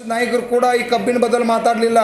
ನಾಯಕರು ಕೂಡ ಈ ಕಬ್ಬಿನ ಬದಲು ಮಾತಾಡಲಿಲ್ಲ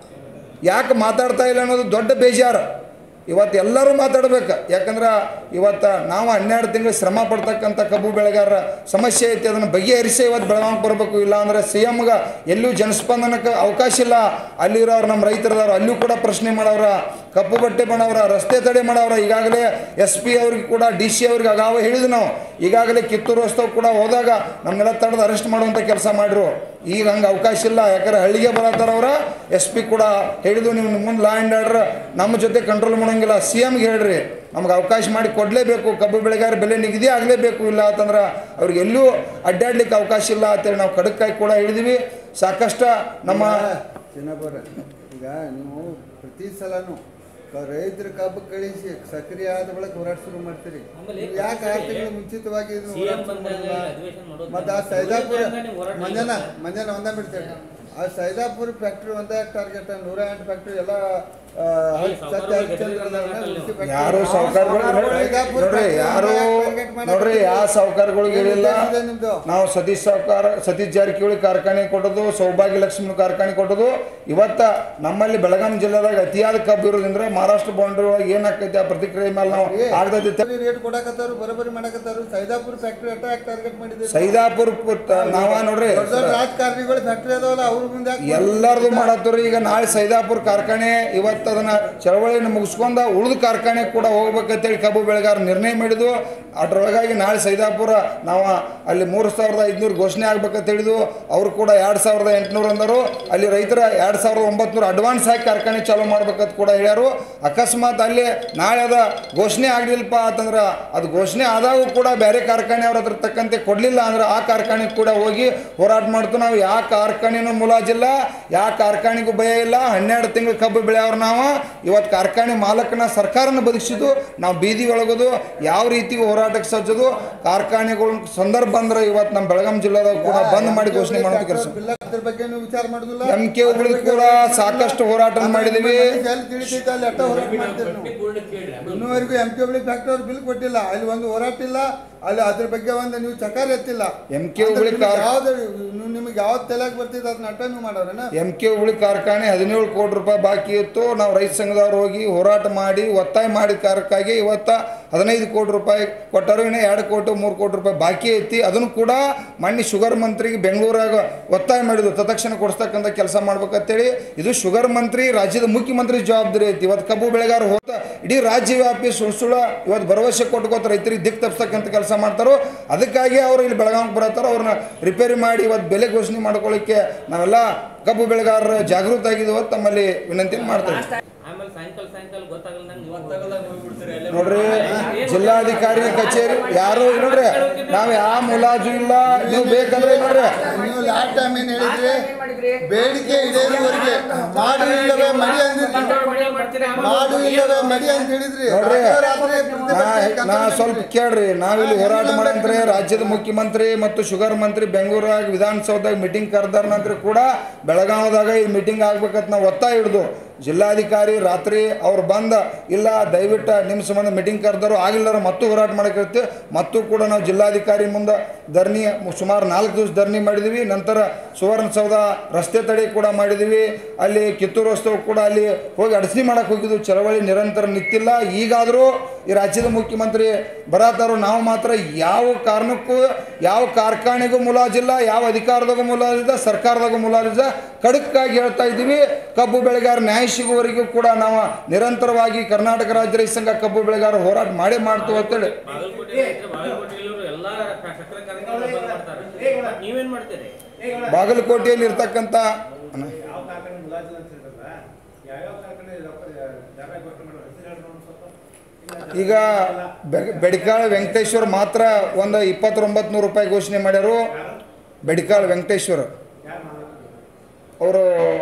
ಯಾಕೆ ಮಾತಾಡ್ತಾ ಇಲ್ಲ ಅನ್ನೋದು ದೊಡ್ಡ ಬೇಜಾರು ಇವತ್ತು ಎಲ್ಲರೂ ಮಾತಾಡ್ಬೇಕು ಯಾಕಂದ್ರೆ ಇವತ್ತು ನಾವು ಹನ್ನೆರಡು ತಿಂಗಳು ಶ್ರಮ ಪಡ್ತಕ್ಕಂಥ ಕಬ್ಬು ಬೆಳೆಗಾರರ ಸಮಸ್ಯೆ ಐತಿ ಅದನ್ನು ಬಗೆಹರಿಸಿ ಇವತ್ತು ಬೆಳಗಾವಿಗೆ ಬರಬೇಕು ಇಲ್ಲ ಅಂದ್ರೆ ಸಿ ಎಮ್ಗೆ ಎಲ್ಲೂ ಜನಸ್ಪಂದನಕ್ಕೆ ಅವಕಾಶ ಇಲ್ಲ ಅಲ್ಲಿರೋರು ನಮ್ಮ ರೈತರದವ್ರು ಅಲ್ಲೂ ಕೂಡ ಪ್ರಶ್ನೆ ಮಾಡವ್ರ ಕಪ್ಪು ಬಟ್ಟೆ ಮಾಡವ್ರ ರಸ್ತೆ ತಡೆ ಮಾಡವ್ರ ಈಗಾಗಲೇ ಎಸ್ ಪಿ ಅವ್ರಿಗೆ ಕೂಡ ಡಿ ಸಿ ಅವ್ರಿಗೆ ಆಗಾವ ಹೇಳಿದ್ವಿ ನಾವು ಈಗಾಗಲೇ ಕಿತ್ತೂರು ರಸ್ತವ್ ಕೂಡ ಹೋದಾಗ ನಮ್ಮೆಲ್ಲ ತಡೆದು ಅರೆಸ್ಟ್ ಮಾಡುವಂಥ ಕೆಲಸ ಮಾಡಿರು ಈಗ ಹಂಗೆ ಅವಕಾಶ ಇಲ್ಲ ಯಾಕಂದ್ರೆ ಹಳ್ಳಿಗೆ ಬರತ್ತಾರ ಅವ್ರ ಎಸ್ ಪಿ ಕೂಡ ಹೇಳಿದ್ವು ನೀವು ಮುಂದೆ ಲಾ ಆ್ಯಂಡ್ ಆರ್ಡರ್ ನಮ್ಮ ಜೊತೆ ಕಂಟ್ರೋಲ್ ಮಾಡೋಂಗಿಲ್ಲ ಸಿ ಎಮ್ಗೆ ಹೇಳ್ರಿ ನಮ್ಗೆ ಅವಕಾಶ ಮಾಡಿ ಕೊಡಲೇಬೇಕು ಕಬ್ಬು ಬೆಳೆಗಾರ ಬೆಲೆ ನಿಗದಿ ಆಗಲೇಬೇಕು ಇಲ್ಲ ಅಂತಂದ್ರೆ ಅವ್ರಿಗೆ ಎಲ್ಲೂ ಅಡ್ಡಾಡ್ಲಿಕ್ಕೆ ಅವಕಾಶ ಇಲ್ಲ ಅಂತೇಳಿ ನಾವು ಕಡಕ್ಕಾಗಿ ಕೂಡ ಹೇಳಿದ್ವಿ ಸಾಕಷ್ಟು ನಮ್ಮ ಚಿನ್ನಪ್ಪರ ಈಗ ನೀವು ಪ್ರತಿ ಸಲನು ಕ- ರೈತರ ಕಬ್ಬು ಕಳಿಸಿ ಸಕ್ರಿಯ ಆದ ಬಳಿಕ ಹೋರಾಟ ಶುರು ಮಾಡ್ತೀರಿ ಆಮೇಲೆ ನೀವು ಯಾಕೆ ಆರು ತಿಂಗಳು ಮುಂಚಿತವಾಗಿ ಇದನ್ನ CM ಹೋರಾಟ ಶುರು ಬಂದಾಗ ಮಾಡಿಲ್ಲ ಅಧಿವೇಶನ ಮಾಡೋದು ಮತ್ತೆ ಆ ಬೇಡ. ಸೈದಾಪುರ ಉಳಿದ ನೀವು ಹೋರಾಟ ಮಂಜಾನ ಇಲ್ಲ. ಮಂಜಾನ ಒಂದ ಬಿಡ್ತೇನೆ ಆ ಸೈದಾಪುರ ಫ್ಯಾಕ್ಟ್ರಿ ಒಂದೇ ಟಾರ್ಗೆಟ್ ನೂರ ಎಂಟು ಫ್ಯಾಕ್ಟ್ರಿ ಎಲ್ಲ ಆ, ಅಲ್ಲಿ ಸತ್ಯ ಸಾವ್ಕಾರ್ಗಳು ಹರಿಶ್ಚಂದ್ರದವ್ರನ್ನ ಗೆದ್ದಿರೋದು ಉಳಿಸಿ factory ಯಾರು ನಾವು ಸಾವುಕಾರಗಳು ಸೈದಾಪುರ ನೋಡ್ರಿ factory ಯಾರು target ಮಾಡಕ್ಕೆ ನೋಡ್ರಿ ಯಾವ ಸಾವುಕಾರಗಳಿಗೆ ಹೇಳಿಲ್ಲ ಏನ್ ಉದ್ದೇಶ ಇದೆ ನಿಮ್ದು? ನಾವು ಸತೀಶ್ ಸಾವುಕಾರ ಸತೀಶ್ ಜಾರಕಿಹೊಳಿ ಕಾರ್ಖಾನೆ ಕೊಟ್ಟದು ಸೌಭಾಗ್ಯ ಲಕ್ಷ್ಮಿ ಕಾರ್ಖಾನೆ ಕೊಟ್ಟದು ಇವತ್ತ ನಮ್ಮಲ್ಲಿ ಬೆಳಗಾವಿ ಜಿಲ್ಲೆದಾಗ ಅತಿಯಾದ ಕಬ್ಬು ಇರೋದ್ರಿಂದ ಮಹಾರಾಷ್ಟ್ರ ಬೌಂಡ್ರಿ ಒಳಗೆ ಏನಾಕೈತಿ ಆ ಪ್ರತಿಕ್ರಿಯೆ ಮೇಲೆ ನಾವು ಆಗ್ತೈತಿ ಬರೀ ರೇಟ್ ಕೊಡಕತ್ತಾರು ಬರೋಬ್ಬರಿ ಮಾಡಕತ್ತಾರು ಸೈದಾಪುರ ಫ್ಯಾಕ್ಟ್ರಿ ಅಟ್ಯಾಕ್ ಟಾರ್ಗೆಟ್ ಮಾಡಿದ್ದೀರಿ ಸೈದಾಪುರ ಪುತ್ತ- ನಾವ ನೋಡ್ರಿ ದೊಡ್ಡ ದೊಡ್ಡ ರಾಜಕಾರಣಿಗಳು ಫ್ಯಾಕ್ಟ್ರಿ ಅದಾವಲ್ಲ ಅವ್ರ ಮುಂದೆ ಯಾಕ್ ಎಲ್ಲರದು ಮಾಡತ್ತವ್ರಿ ಈಗ ನಾಳೆ ಸೈದಾಪುರ ಕಾರ್ಖಾನೆ ಇವತ್ತು ಅದನ್ನ ಚಳವಳಿಯನ್ನು ಮುಗಿಸ್ಕೊಂಡ ಉಳಿದ ಕಾರ್ಖಾನೆ ಕೂಡ ಹೋಗ್ಬೇಕಂತೇಳಿ ಕಬ್ಬು ಬೆಳೆಗಾರ ನಿರ್ಣಯ ಮಾಡಿದ್ವು ಅದ್ರೊಳಗಾಗಿ ನಾಳೆ ಸೈದಾಪುರ ನಾವು ಅಲ್ಲಿ ಮೂರು ಸಾವಿರದ ಐದುನೂರು ಘೋಷಣೆ ಆಗ್ಬೇಕಂತ ಹೇಳಿದ್ವು ಅವರು ಕೂಡ ಎರಡು ಸಾವಿರದ ಎಂಟುನೂರು ಅಂದರು ಅಲ್ಲಿ ರೈತರ ಎರಡು ಸಾವಿರದ ಒಂಬತ್ನೂರು ಅಡ್ವಾನ್ಸ್ ಹಾಕಿ ಕಾರ್ಖಾನೆ ಚಾಲೂ ಮಾಡ್ಬೇಕಂತ ಕೂಡ ಹೇಳ್ಯಾರು ಅಕಸ್ಮಾತ್ ಅಲ್ಲಿ ನಾಳೆ ಅದ ಘೋಷಣೆ ಆಗಲಿಲ್ಲಪ್ಪ ಅಂತಂದ್ರೆ ಅದು ಘೋಷಣೆ ಆದಾಗೂ ಕೂಡ ಬೇರೆ ಕಾರ್ಖಾನೆ ಅವ್ರ ಅದ್ರ ತಕ್ಕಂತೆ ಕೊಡಲಿಲ್ಲ ಅಂದ್ರೆ ಆ ಕಾರ್ಖಾನೆಗೆ ಕೂಡ ಹೋಗಿ ಹೋರಾಟ ಮಾಡ್ತು ನಾವು ಯಾವ ಕಾರ್ಖಾನೆನೂ ಮುಲಾಜಿಲ್ಲ ಯಾವ ಕಾರ್ಖಾನೆಗೂ ಭಯ ಇಲ್ಲ ಹನ್ನೆರಡು ತಿಂಗಳು ಕಬ್ಬು ಬೆಳೆಯವ್ರು ನಾವು ಇವತ್ತು ಕಾರ್ಖಾನೆ ಮಾಲಕನ ಸರ್ಕಾರನ ಬದುಕಿಸಿದ್ದು ನಾವು ಬೀದಿ ಒಳಗೋದು ಯಾವ ರೀತಿ ಹೋರಾಟಕ್ಕೆ ಸಜ್ಜದು ಕಾರ್ಖಾನೆಗಳು ಸಂದರ್ಭ ಅಂದ್ರೆ ಇವತ್ತು ನಮ್ಮ ಬೆಳಗಾಂ ಜಿಲ್ಲೆದಾಗ ಕೂಡ ಬಂದ್ ಮಾಡಿ ಘೋಷಣೆ ಮಾಡುವಂಥ ಕೆಲಸ ಬಿಲ್ ಅದ್ರ ಬಗ್ಗೆ ನೀವು ವಿಚಾರ ಮಾಡುದಿಲ್ಲ ಎಂ ಕೆ ಹುಬ್ಳಿ ಕೂಡ ಸಾಕಷ್ಟು ಹೋರಾಟ ಮಾಡಿದ್ದೀವಿ ಎಲ್ಲಿ ತಿಳಿತೈತೆ ಅಲ್ಲಿ ಅಟ್ಟ ಹೋರಾಟ ಮಾಡ್ತೀರಿ ನೀವು ಪೂರ್ಣ ಕೇಳ್ರಿ ಅದು ಇನ್ನೂವರೆಗೂ ಎಂ ಪಿ ಹುಬ್ಳಿ ಫ್ಯಾಕ್ಟ್ರಿ ಅವ್ರು ಬಿಲ್ ಕೊಟ್ಟಿಲ್ಲ ಅಲ್ಲಿ ಒಂದು ಹೋರಾಟ ಇಲ್ಲ ಅಲ್ಲಿ ಅದ್ರ ಬಗ್ಗೆ ಒಂದು ನೀವು ಚಕಾರ ಎತ್ತಿಲ್ಲ MK ಹುಬ್ಳಿ ಕಾರ್- ಯಾವ್ದು ನೀವು ನಿಮಗೆ ಯಾವ್ದು ತಲೆಗೆ ಬರ್ತಿದೆ ಅದನ್ನ ಅಟ್ಟ ನೀವು ಮಾಡೋರೇನ ಎಂ ಕೆ ಹುಬ್ಳಿ ಕಾರ್ಖಾನೆ ಹದಿನೇಳು ಕೋಟಿ ರೂಪಾಯಿ ಬಾಕಿ ಇತ್ತು ನಾವು ರೈತ ಸಂಘದವ್ರು ಹೋಗಿ ಹೋರಾಟ ಮಾಡಿ ಒತ್ತಾಯ ಮಾಡಿದ ಕಾರಣಕ್ಕಾಗಿ ಇವತ್ತ ಹದಿನೈದು ಕೋಟಿ ರೂಪಾಯಿ ಕೊಟ್ಟರು ಇನ್ನು ಎರಡು ಕೋಟಿ ಮೂರು ಕೋಟಿ ರೂಪಾಯಿ ಬಾಕಿ ಐತಿ ಅದನ್ನು ಕೂಡ ಮೊನ್ನೆ ಶುಗರ್ ಮಂತ್ರಿಗೆ ಬೆಂಗಳೂರಾಗ ಒತ್ತಾಯ ಮಾಡಿದ್ರು ತತ್ಕ್ಷಣ ಕೊಡಿಸ್ತಕ್ಕಂಥ ಕೆಲಸ ಮಾಡ್ಬೇಕಂತೇಳಿ ಇದು ಶುಗರ್ ಮಂತ್ರಿ ರಾಜ್ಯದ ಮುಖ್ಯಮಂತ್ರಿ ಜವಾಬ್ದಾರಿ ಐತಿ ಇವತ್ತು ಕಬ್ಬು ಬೆಳೆಗಾರ ಹೋತ ಇಡೀ ರಾಜ್ಯವ್ಯಾಪಿ ಸುಳ್ಳು ಸುಳ್ಳು ಇವತ್ತು ಭರವಸೆ ಕೊಟ್ಕೋತ ರೈತರಿಗೆ ದಿಕ್ ತಪ್ಪಿಸ್ತಕ್ಕಂಥ ಕೆಲಸ ಮಾಡ್ತಾರೋ ಅದಕ್ಕಾಗಿ ಅವರು ಇಲ್ಲಿ ಬೆಳಗಾವಿಗೆ ಬರತ್ತಾರೋ ಅವ್ರನ್ನ ರಿಪೇರಿ ಮಾಡಿ ಇವತ್ತು ಬೆಲೆ ಘೋಷಣೆ ಮಾಡ್ಕೊಳ್ಳಿಕ್ಕೆ ನಾವೆಲ್ಲ ಕಬ್ಬು ಬೆಳೆಗಾರರ ಜಾಗೃತ ಆಗಿದ್ದೀವಿ ಅಂತ ತಮ್ಮಲ್ಲಿ ವಿನಂತಿ ಮಾಡ್ತೇವೆ ಆಮೇಲೆ ಸಾಯಂಕಾಲ ಸಾಯಂಕಾಲ ಗೊತ್ತಾಗಲ್ಲ ನಂಗೆ ನೀವು ನೋಡ್ರಿ ಜಿಲ್ಲಾಧಿಕಾರಿ ಕಚೇರಿ ಯಾರು ನೋಡ್ರಿ ನಾವು ಯಾವ ಮುಲಾಜು ಇಲ್ಲ ನೀವು ಬೇಕಂದ್ರೆ ನೋಡ್ರಿ ನೀವು ಲಾಸ್ಟ್ ಟೈಮ್ ಏನ್ ಹೇಳಿದ್ರಿ ಬೇಡಿಕೆ ಈಡೇರುವವರೆಗೆ ಮಾಡು ಇಲ್ಲವೇ ಮಡಿ ಅಂದಿದ್ರಿ ಮಾಡು ಇಲ್ಲವೇ ಮಡಿ ಅಂತ ಹೇಳಿದ್ರಿ ನೋಡ್ರಿ ರಾತ್ರಿ ಪ್ರತಿಭಟನೆ ನಾ ನಾ ಸ್ವಲ್ಪ ಕೇಳ್ರಿ ನಾವಿಲ್ಲಿ ಹೋರಾಟ ಮಾಡಂದ್ರೆ ರಾಜ್ಯದ ಮುಖ್ಯಮಂತ್ರಿ ಮತ್ತು ಶುಗರ್ ಮಂತ್ರಿ ಬೆಂಗಳೂರಾಗ ವಿಧಾನಸೌಧದಾಗ ಮೀಟಿಂಗ್ ಕರೆದಾರ ನಂತರ ಕೂಡ ಬೆಳಗಾವದಾಗ ಈ ಮೀಟಿಂಗ್ ಆಗ್ಬೇಕಂತ ನಾವು ಒತ್ತಾಯ ಹಿಡಿದು ಜಿಲ್ಲಾಧಿಕಾರಿ ರಾತ್ರಿ ಅವ್ರು ಬಂದ ಇಲ್ಲ ದಯವಿಟ್ಟು ನಿಮ್ಮ ಸಂಬಂಧ ಮೀಟಿಂಗ್ ಕರೆದರು ಆಗಿಲ್ಲರ ಮತ್ತು ಹೋರಾಟ ಮಾಡಕ್ಕಿರುತ್ತೆ ಮತ್ತು ಕೂಡ ನಾವು ಜಿಲ್ಲಾಧಿಕಾರಿ ಮುಂದೆ ಧರಣಿ ಸುಮಾರು ನಾಲ್ಕು ದಿವಸ ಧರಣಿ ಮಾಡಿದ್ವಿ ನಂತರ ಸುವರ್ಣಸೌಧ ರಸ್ತೆ ತಡೆ ಕೂಡ ಮಾಡಿದ್ವಿ ಅಲ್ಲಿ ಕಿತ್ತೂರು ರಸ್ತವ್ ಕೂಡ ಅಲ್ಲಿ ಹೋಗಿ ಅಡಚಣೆ ಮಾಡಕ್ಕೆ ಹೋಗಿದ್ವಿ ಚಳವಳಿ ನಿರಂತರ ನಿಂತಿಲ್ಲ ಈಗಾದರೂ ಈ ರಾಜ್ಯದ ಮುಖ್ಯಮಂತ್ರಿ ಬರತ್ತಾರೋ ನಾವು ಮಾತ್ರ ಯಾವ ಕಾರಣಕ್ಕೂ ಯಾವ ಕಾರ್ಖಾನೆಗೂ ಮುಲಾಜಿಲ್ಲ ಯಾವ ಅಧಿಕಾರದಾಗೂ ಮುಲಾಜಿಲ್ಲ ಸರ್ಕಾರದಾಗೂ ಮುಲಾಜಿಲ್ಲ ಖಡಕ್ಕಾಗಿ ಹೇಳ್ತಾ ಇದ್ದೀವಿ ಕಬ್ಬು ಬೆಳೆಗಾರ ನ್ಯಾಯ ಸಿಗುವವರೆಗೂ ಕೂಡ ನಾವು ನಿರಂತರವಾಗಿ ಕರ್ನಾಟಕ ರಾಜ್ಯ ರೈತ ಸಂಘ ಕಬ್ಬು ಬೆಳೆಗಾರ ಹೋರಾಟ ಮಾಡೇ ಮಾಡ್ತೀವಿ ಅಂತೇಳಿ ಬಾಗಲಕೋಟೆ ರೈತರು, ಬಾಗಲಕೋಟೆಯಲ್ಲೂ ಎಲ್ಲಾ ಸಕ್ಕರೆ ಕಾರ್ಖಾನೆ ಬಂದ್ ಮಾಡ್ತಾರೆ ನೀವೇನ್ ಮಾಡ್ತೀರಿ ಬಾಗಲಕೋಟೆಯಲ್ಲಿ ಇರ್ತಕ್ಕಂಥ ಅಣ್ಣ, ಯಾವ ಕಾರ್ಖಾನೆ ಮುಲಾಜಿಲ್ಲ ಅಂತ ಹೇಳಿದ್ರಲ್ಲ ಯಾವ್ಯಾವ ಕಾರ್ಖಾನೆ ರೊಕ್ಕ ಜಾಗ ಘೋಷಣೆ ಮಾಡೋ ಹೆಸರು ಹೇಳ್ರಿ ನೋಡೋಣ ಸ್ವಲ್ಪ ಈಗ ಬೆ- ಬೆಡಿಕಾಳ ವೆಂಕಟೇಶ್ವರ್ ಮಾತ್ರ ಒಂದು ಇಪ್ಪತ್ತೊಂಬತ್ತು ನೂರು ರೂಪಾಯಿ ಘೋಷಣೆ ಮಾಡ್ಯಾರು ಬೆಡಿಕಾಳ ವೆಂಕಟೇಶ್ವರ್ ಯಾರು ಮಾಡೋದು ಅವರು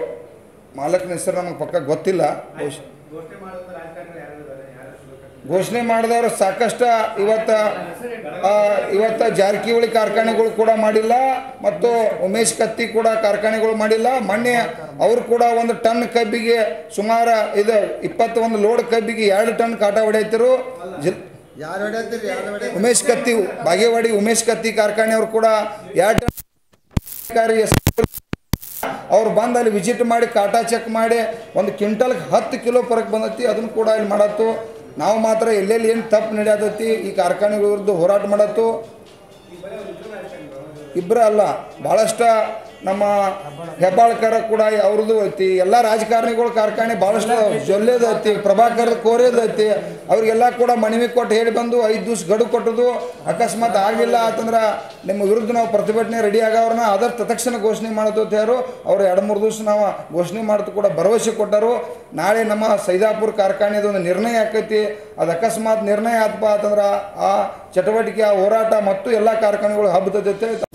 ಮಾಲಕನ ಹೆಸರು ನಮಗೆ ಪಕ್ಕ ಗೊತ್ತಿಲ್ಲ ಘೋಷ- ಘೋಷಣೆ ಮಾಡೋದು ರಾಜಕಾರಣ ಯಾರು ಇದ್ದಾರೆ ಯಾರು ಶುರು ಘೋಷಣೆ ಮಾಡಿದವರು ಸಾಕಷ್ಟು ಇವತ್ತ ಆ, ಇವತ್ತ ಜಾರಕಿಹೊಳಿ ಕಾರ್ಖಾನೆಗಳು ಕೂಡ ಮಾಡಿಲ್ಲ ಮತ್ತು ಉಮೇಶ್ ಕತ್ತಿ ಕೂಡ ಕಾರ್ಖಾನೆಗಳು ಮಾಡಿಲ್ಲ ಮೊನ್ನೆ ಅವರು ಕೂಡ ಒಂದು ಟನ್ ಕಬ್ಬಿಗೆ ಸುಮಾರು ಇದು ಇಪ್ಪತ್ತೊಂದು ಲೋಡ್ ಕಬ್ಬಿಗೆ ಎರಡು ಟನ್ ಕಾಟ ಹೊಡೆಯುತ್ತಿರು ಜಿಲ್ ಯಾರು ಹೊಡ್ಯಾತಿರಿ ಯಾರು ಹೊಡ್ಯಾತಿರಿ ಉಮೇಶ್ ಕತ್ತಿ ಬಾಗೇವಾಡಿ ಉಮೇಶ್ ಕತ್ತಿ ಕಾರ್ಖಾನೆಯವರು ಕೂಡ ಎರಡು ಟನ್ ಅಧಿಕಾರಿ ಅವ್ರು ಬಂದು ಅಲ್ಲಿ ವಿಸಿಟ್ ಮಾಡಿ ಕಾಟಾ ಚೆಕ್ ಮಾಡಿ ಒಂದು ಕ್ವಿಂಟಲ್ಗೆ ಹತ್ತು ಕಿಲೋ ಫರಕ್ ಬಂದೈತಿ ಅದನ್ನು ಕೂಡ ಇಲ್ಲಿ ಮಾಡತ್ತು ನಾವು ಮಾತ್ರ ಎಲ್ಲೆಲ್ಲಿ ಏನು ತಪ್ಪು ನಡೆಯತೈತಿ ಈ ಕಾರ್ಖಾನೆಗಳ ವಿರುದ್ಧ ಹೋರಾಟ ಮಾಡತ್ತು ಇಬ್ಬರ ಅಲ್ಲ ಭಾಳಷ್ಟು ನಮ್ಮ ಹೆಬ್ಬಾಳ್ಕರ ಕೂಡ ಅವ್ರದ್ದು ಐತಿ ಎಲ್ಲ ರಾಜಕಾರಣಿಗಳ ಕಾರ್ಖಾನೆ ಭಾಳಷ್ಟು ಜೊಲ್ಲೆದು ಐತಿ ಪ್ರಭಾಕರ್ ಕೋರೆದು ಐತಿ ಅವ್ರಿಗೆಲ್ಲ ಕೂಡ ಮನವಿ ಕೊಟ್ಟು ಹೇಳಿ ಬಂದು ಐದು ದಿವ್ಸ ಗಡುವು ಕೊಟ್ಟದು ಅಕಸ್ಮಾತ್ ಆಗಲಿಲ್ಲ ಅಂತಂದ್ರೆ ನಿಮ್ಮ ವಿರುದ್ಧ ನಾವು ಪ್ರತಿಭಟನೆ ರೆಡಿ ಆಗವ್ರನ್ನ ಆದಷ್ಟು ತಕ್ಷಣ ಘೋಷಣೆ ಮಾಡೋದು ಅಂತ ಯಾರು ಅವ್ರು ಎರಡು ಮೂರು ದಿವಸ ನಾವು ಘೋಷಣೆ ಮಾಡೋದು ಕೂಡ ಭರವಸೆ ಕೊಟ್ಟರು ನಾಳೆ ನಮ್ಮ ಸೈದಾಪುರ ಕಾರ್ಖಾನೆದು ಒಂದು ನಿರ್ಣಯ ಆಕೈತಿ ಅದು ಅಕಸ್ಮಾತ್ ನಿರ್ಣಯ ಆತಪ್ಪ ಅಂತಂದ್ರೆ ಆ ಚಟುವಟಿಕೆ ಆ ಹೋರಾಟ ಮತ್ತು ಎಲ್ಲ ಕಾರ್ಖಾನೆಗಳು ಹಬ್ಬದ ಜೊತೆ